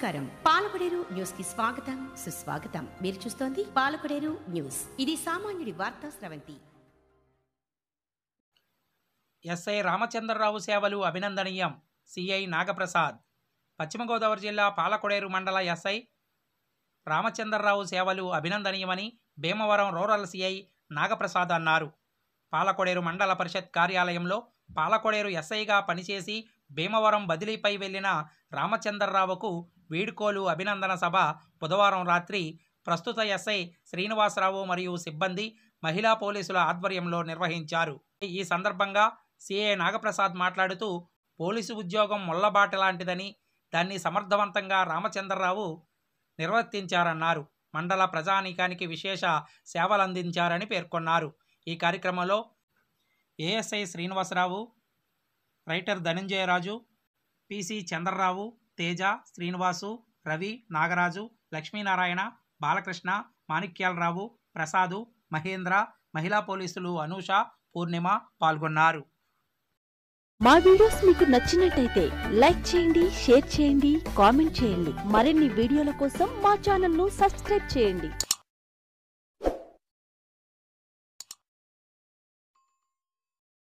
నమస్కారం పాలకొడేరు న్యూస్ కి స్వాగతం సుస్వాగతం మీరు చూస్తోంది పాలకొడేరు న్యూస్ ఇది సామాన్యుడి వార్తా స్రవంతి ఎస్ఐ రామచంద్రరావు సేవలు అభినందనీయం సిఐ నాగప్రసాద్ పశ్చిమ గోదావరి జిల్లా పాలకొడేరు మండల ఎస్ఐ రామచంద్రరావు సేవలు అభినందనీయమని భీమవరం రూరల్ సిఐ నాగప్రసాద్ అన్నారు పాలకొడేరు మండల పరిషత్ కార్యాలయంలో పాలకొడేరు ఎస్ఐగా పనిచేసి భీమవరం బదిలీపై వెళ్లిన రామచంద్రరావుకు వీడ్కోలు అభినందన సభ బుధవారం రాత్రి ప్రస్తుత ఎస్ఐ శ్రీనివాసరావు మరియు సిబ్బంది మహిళా పోలీసుల ఆధ్వర్యంలో నిర్వహించారు ఈ సందర్భంగా సిఐ నాగప్రసాద్ మాట్లాడుతూ పోలీసు ఉద్యోగం ముళ్ళబాట లాంటిదని దాన్ని సమర్థవంతంగా రామచంద్రరావు నిర్వర్తించారన్నారు మండల ప్రజానీకానికి విశేష సేవలందించారని పేర్కొన్నారు ఈ కార్యక్రమంలో ASI Srinivasarao writer Dhananjayaraju PC Chandrarao Teja Srinivasu Ravi Nagaraju Lakshminarayana Balakrishna Manikyalarao Prasad Mahendra మహిళా పోలీసులు అనూష పూర్ణిమ పాల్గొన్నారు మా వీడియోస్ మీకు నచ్చినట్టయితే లైక్ చేయండి షేర్ చేయండి కామెంట్ చేయండి మరిన్ని వీడియోల కోసం మా ఛానల్ ను సబ్స్క్రైబ్ చేయండి